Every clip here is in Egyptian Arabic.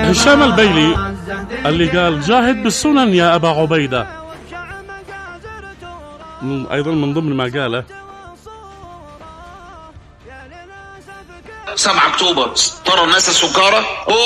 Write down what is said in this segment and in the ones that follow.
هشام البيلي اللي قال جاهد بالسنن يا أبا عبيدة من أيضا من ضمن ما قاله 7 اكتوبر ترى الناس السكارى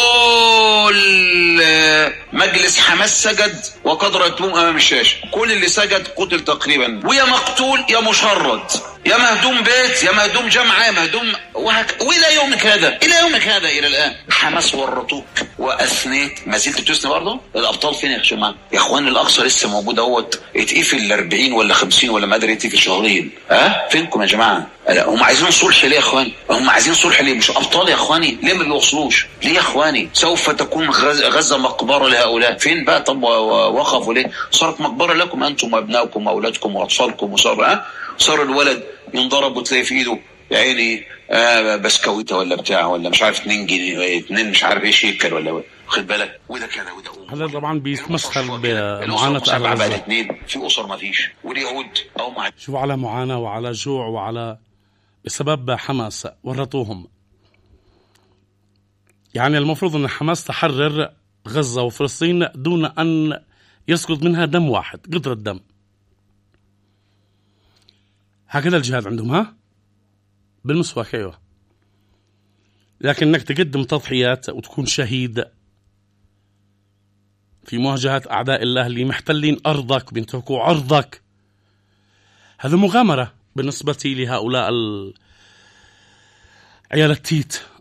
كل مجلس حماس سجد وقد رايتموه امام الشاشه كل اللي سجد قتل تقريبا ويا مقتول يا مشرد يا مهدوم بيت يا مهدوم جامعه يا مهدوم وهك... والى يومك هذا الى يومك هذا الى الان حماس ورطوك واثنيت ما زلت بتثني برضه الابطال فين يا جماعه يا اخوان الاقصى لسه موجود اهوت اتقفل 40 ولا 50 ولا ما ادري يتقفل شهرين ها فينكم يا جماعه لا هم عايزين صلح ليه يا اخوان هم عايزين صلح ليه مش ابطال يا اخواني ليه ما بيوصلوش ليه يا اخواني سوف تكون غز- غزه مقبره لهؤلاء فين بقى طب و- و- وقفوا ليه صارت مقبره لكم انتم وابنائكم واولادكم واطفالكم وصار ها صار الولد ينضرب وتلاقي في ايده يا عيني آه بسكويته ولا بتاع ولا مش عارف 2 جنيه 2 مش عارف ايه شيكل ولا خد بالك وده كده وده هذا طبعا بيتمثل الأسر بمعاناة مسبعة أهل بقى غزة الاثنين في اسر ما فيش واليهود او مع شوفوا على معاناة وعلى جوع وعلى بسبب حماس ورطوهم يعني المفروض أن حماس تحرر غزة وفلسطين دون أن يسقط منها دم واحد قطرة دم هكذا الجهاد عندهم ها بالمسواك أيوه لكن أنك تقدم تضحيات وتكون شهيد في مواجهة أعداء الله اللي محتلين أرضك بينتهكوا عرضك هذا مغامرة بالنسبة لهؤلاء ال... عيال التيت